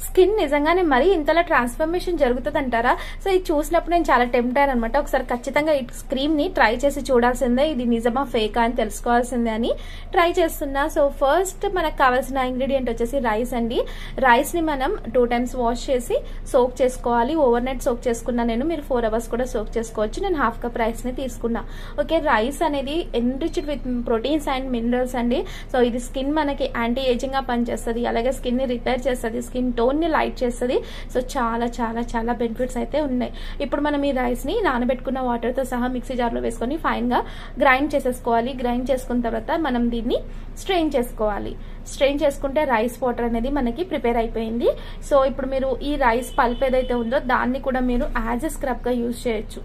skin నిజంగానే మరీ ఇంతలా ట్రాన్స్ఫర్మేషన్ జరుగుతుంది అంటారా సో ఇది చూసినప్పుడు నేను చాలా టెంప్ట్ అయ్యాను అనమాట ఒకసారి ఖచ్చితంగా ఈ క్రీమ్ ని ట్రై చేసి చూడాల్సిందే ఇది నిజమా ఫేకా అని తెలుసుకోవాల్సిందే అని ట్రై చేస్తున్నా సో ఫస్ట్ మనకు కావాల్సిన ఇంగ్రీడియంట్ వచ్చేసి రైస్ అండి రైస్ ని మనం టూ టైమ్స్ వాష్ చేసి సోక్ చేసుకోవాలి ఓవర్ నైట్ సోక్ చేసుకున్నా నేను మీరు ఫోర్ అవర్స్ కూడా సోక్ చేసుకోవచ్చు నేను హాఫ్ కప్ రైస్ ని తీసుకున్నా ఓకే రైస్ అనేది enriched with proteins and minerals అండి సో ఇది స్కిన్ మనకి యాంటీ ఏజింగ్ గా పనిచేస్తుంది అలాగే స్కిన్ ని రిపేర్ చేస్తుంది స్కిన్ టోన్ ని లైట్ చేస్తుంది సో చాలా చాలా చాలా బెనిఫిట్స్ అయితే ఉన్నాయి ఇప్పుడు మనం ఈ రైస్ ని నానబెట్టుకున్న వాటర్ తో సహా మిక్సీ జార్ లో వేసుకొని ఫైన్ గా గ్రైండ్ చేసేసుకోవాలి గ్రైండ్ చేసుకున్న తర్వాత మనం దీన్ని స్ట్రెయిన్ చేసుకోవాలి స్ట్రెయిన్ చేసుకుంటే రైస్ వాటర్ అనేది మనకి ప్రిపేర్ అయిపోయింది సో ఇప్పుడు మీరు ఈ రైస్ పల్ప్ ఏదైతే ఉందో దాన్ని కూడా మీరు యాజ్ ఎ స్క్రబ్ గా యూజ్ చేయొచ్చు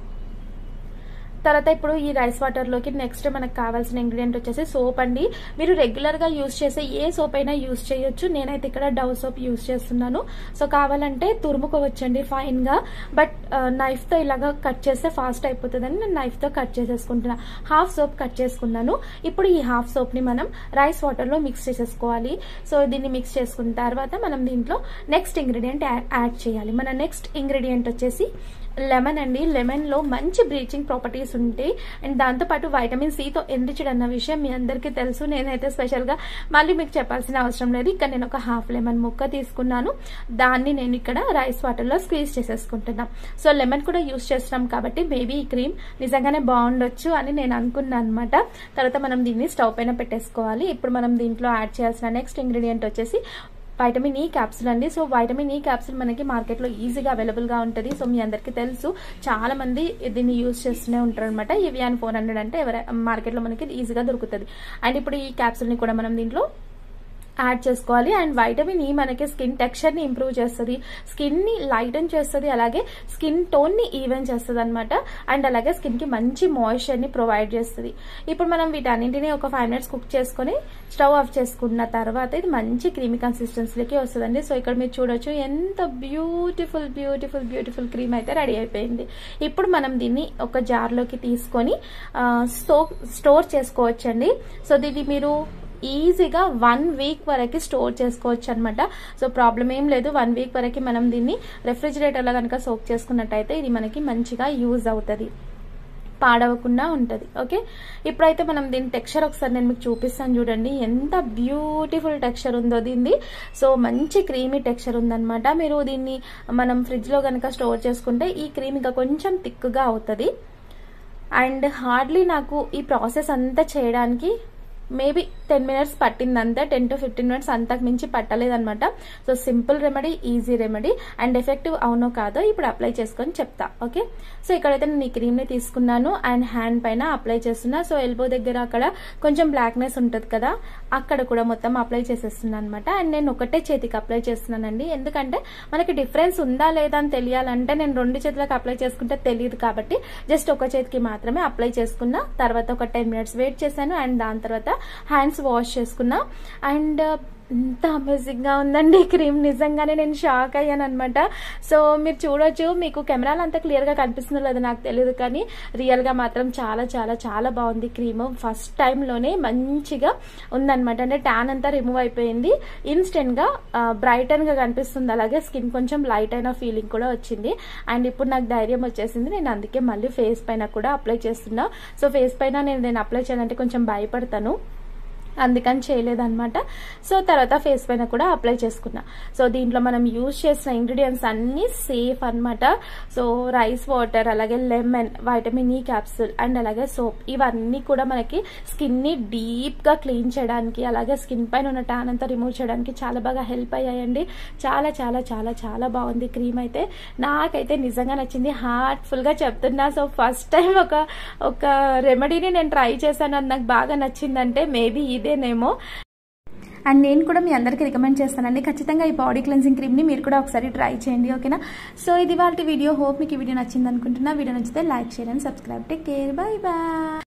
తర్వాత ఇప్పుడు ఈ రైస్ వాటర్ లోకి నెక్స్ట్ మనకు కావాల్సిన ఇంగ్రీడియంట్ వచ్చేసి సోప్ అండి మీరు రెగ్యులర్ గా యూజ్ చేసే ఏ సోప్ అయినా యూజ్ చేయొచ్చు నేనైతే ఇక్కడ డవ్ సోప్ యూజ్ చేస్తున్నాను సో కావాలంటే తురుముకోవచ్చండి ఫైన్ గా బట్ నైఫ్ తో ఇలాగా కట్ చేస్తే ఫాస్ట్ అయిపోతుందని నేను నైఫ్ తో కట్ చేసేసుకుంటున్నా హాఫ్ సోప్ కట్ చేసుకున్నాను ఇప్పుడు ఈ హాఫ్ సోప్ ని మనం రైస్ వాటర్ లో మిక్స్ చేసేసుకోవాలి సో దీన్ని మిక్స్ చేసుకున్న తర్వాత మనం దీంట్లో నెక్స్ట్ ఇంగ్రీడియంట్ యాడ్ చేయాలి మన నెక్స్ట్ ఇంగ్రీడియంట్ వచ్చేసి లెమన్ అండి లెమన్ లో మంచి బ్లీచింగ్ ప్రాపర్టీస్ ఉంటాయి అండ్ దాంతోపాటు వైటమిన్ సితో ఎంరిచ్డ్ అన్న విషయం మీ అందరికీ తెలుసు నేనైతే స్పెషల్ గా మళ్ళీ మీకు చెప్పాల్సిన అవసరం లేదు ఇక్కడ నేను ఒక హాఫ్ లెమన్ ముక్క తీసుకున్నాను దాన్ని నేను ఇక్కడ రైస్ వాటర్ లో స్క్వీజ్ చేసేసుకుంటున్నా సో లెమన్ కూడా యూస్ చేస్తున్నాం కాబట్టి మేబీ ఈ క్రీమ్ నిజంగానే బాగుండొచ్చు అని నేను అనుకున్నాను అనమాట తర్వాత మనం దీన్ని స్టవ్ పైన పెట్టేసుకోవాలి ఇప్పుడు మనం దీంట్లో యాడ్ చేయాల్సిన నెక్స్ట్ ఇంగ్రీడియంట్ వచ్చేసి వైటమిన్ ఈ క్యాప్సిల్ అండి సో వైటమిన్ ఈ క్యాప్సిల్ మనకి మార్కెట్లో ఈజీగా అవైలబుల్గా ఉంటుంది సో మీ అందరికీ తెలుసు చాలా మంది దీన్ని యూజ్ చేస్తూనే ఉంటారు అనమాట ఇవియాన్ ఫోర్ హండ్రెడ్ అంటే ఎవరై మార్కెట్లో మనకి ఈజీగా దొరుకుతుంది అండ్ ఇప్పుడు ఈ క్యాప్సిల్ని కూడా మనం దీంట్లో యాడ్ చేసుకోవాలి అండ్ వైటమిన్ ఈ మనకి స్కిన్ టెక్స్చర్ ని ఇంప్రూవ్ చేస్తుంది స్కిన్ ని లైటన్ చేస్తుంది అలాగే స్కిన్ టోన్ ని ఈవెన్ చేస్తుంది అనమాట అండ్ అలాగే స్కిన్ కి మంచి మాయిశ్చర్ ని ప్రొవైడ్ చేస్తుంది ఇప్పుడు మనం వీటన్నింటినీ ఒక ఫైవ్ మినిట్స్ కుక్ చేసుకొని స్టవ్ ఆఫ్ చేసుకున్న తర్వాత ఇది మంచి క్రీమీ కన్సిస్టెన్సీలోకి వస్తుందండి సో ఇక్కడ మీరు చూడొచ్చు ఎంత బ్యూటిఫుల్ బ్యూటిఫుల్ బ్యూటిఫుల్ క్రీమ్ అయితే రెడీ అయిపోయింది ఇప్పుడు మనం దీన్ని ఒక జార్లోకి తీసుకొని స్టో స్టోర్ చేసుకోవచ్చండి సో దీన్ని మీరు ఈజీగా వన్ వీక్ వరకు స్టోర్ చేసుకోవచ్చు అనమాట సో ప్రాబ్లం ఏం లేదు వన్ వీక్ వరకు మనం దీన్ని రెఫ్రిజిరేటర్లో కనుక సోక్ చేసుకున్నట్టయితే ఇది మనకి మంచిగా యూజ్ అవుతుంది పాడవకుండా ఉంటుంది ఓకే ఇప్పుడైతే మనం దీని టెక్స్చర్ ఒకసారి నేను మీకు చూపిస్తాను చూడండి ఎంత బ్యూటిఫుల్ టెక్స్చర్ ఉందో దీన్ని సో మంచి క్రీమీ టెక్స్చర్ ఉందన్నమాట మీరు దీన్ని మనం ఫ్రిడ్జ్లో కనుక స్టోర్ చేసుకుంటే ఈ క్రీమ్ ఇంకా కొంచెం థిక్గా అవుతుంది అండ్ హార్డ్లీ నాకు ఈ ప్రాసెస్ అంతా చేయడానికి మేబీ టెన్ మినిట్స్ పట్టింది అంతే టెన్ టు ఫిఫ్టీన్ మినిట్స్ అంతకు మించి పట్టలేదన్నమాట so simple remedy easy remedy and effective అవునో కాదో ఇప్పుడు అప్లై చేసుకొని చెప్తా ఓకే సో ఇక్కడైతే నేను ఈ క్రీమ్ ని తీసుకున్నాను అండ్ హ్యాండ్ పైన అప్లై చేస్తున్నా సో ఎల్బో దగ్గర అక్కడ కొంచెం బ్లాక్నెస్ ఉంటుంది కదా అక్కడ కూడా మొత్తం అప్లై చేసేస్తున్నాను అనమాట అండ్ నేను ఒకటే చేతికి అప్లై చేస్తున్నానండి ఎందుకంటే మనకి డిఫరెన్స్ ఉందా లేదా అని తెలియాలంటే నేను రెండు చేతులకు అప్లై చేసుకుంటే తెలియదు కాబట్టి జస్ట్ ఒక చేతికి మాత్రమే అప్లై చేసుకున్నా తర్వాత ఒక టెన్ మినిట్స్ వెయిట్ చేశాను అండ్ దాని తర్వాత హ్యాండ్స్ వాష్ చేసుకున్నా అండ్ ఎంత అమేజింగ్ గా ఉందండి ఈ క్రీమ్ నిజంగానే నేను షాక్ అయ్యాను అనమాట సో మీరు చూడొచ్చు మీకు కెమెరాలో అంతా క్లియర్ గా కనిపిస్తుందో లేదో నాకు తెలియదు కానీ రియల్ గా మాత్రం చాలా చాలా చాలా బాగుంది క్రీమ్ ఫస్ట్ టైం లోనే మంచిగా ఉందన్నమాట అంటే ట్యాన్ అంతా రిమూవ్ అయిపోయింది ఇన్స్టెంట్ గా బ్రైటన్ గా కనిపిస్తుంది అలాగే స్కిన్ కొంచెం లైట్ అయిన ఫీలింగ్ కూడా వచ్చింది అండ్ ఇప్పుడు నాకు ధైర్యం వచ్చేసింది నేను అందుకే మళ్ళీ ఫేస్ పైన కూడా అప్లై చేస్తున్నా సో ఫేస్ పైన నేను నేను అప్లై చేయాలంటే కొంచెం భయపడతాను అందుకని చేయలేదన్నమాట సో తర్వాత ఫేస్ పైన కూడా అప్లై చేసుకున్నా సో దీంట్లో మనం యూజ్ చేసిన ఇంగ్రీడియంట్స్ అన్నీ సేఫ్ అన్నమాట సో రైస్ వాటర్ అలాగే lemon vitamin E capsule and అలాగే సోప్ ఇవన్నీ కూడా మనకి స్కిన్ ని డీప్ గా క్లీన్ చేయడానికి అలాగే స్కిన్ పైన ఉన్న ట్యాన్ అంతా రిమూవ్ చేయడానికి చాలా బాగా హెల్ప్ అయ్యాయండి చాలా చాలా చాలా చాలా బాగుంది క్రీమ్ అయితే నాకైతే నిజంగా నచ్చింది హార్ట్ఫుల్ గా చెప్తున్నా సో ఫస్ట్ టైం ఒక ఒక రెమెడీని నేను ట్రై చేశాను అది నాకు బాగా నచ్చిందంటే మేబీ ఇదేనేమో అండ్ నేను కూడా మీ అందరికీ రికమెండ్ చేస్తానండి ఖచ్చితంగా ఈ బాడీ క్లెన్సింగ్ క్రీమ్ని మీరు కూడా ఒకసారి ట్రై చేయండి ఓకేనా సో ఇది వాళ్ళ వీడియో హోప్ మీకు ఈ వీడియో నచ్చింది అనుకుంటున్నా వీడియో నచ్చితే like share and subscribe take care bye bye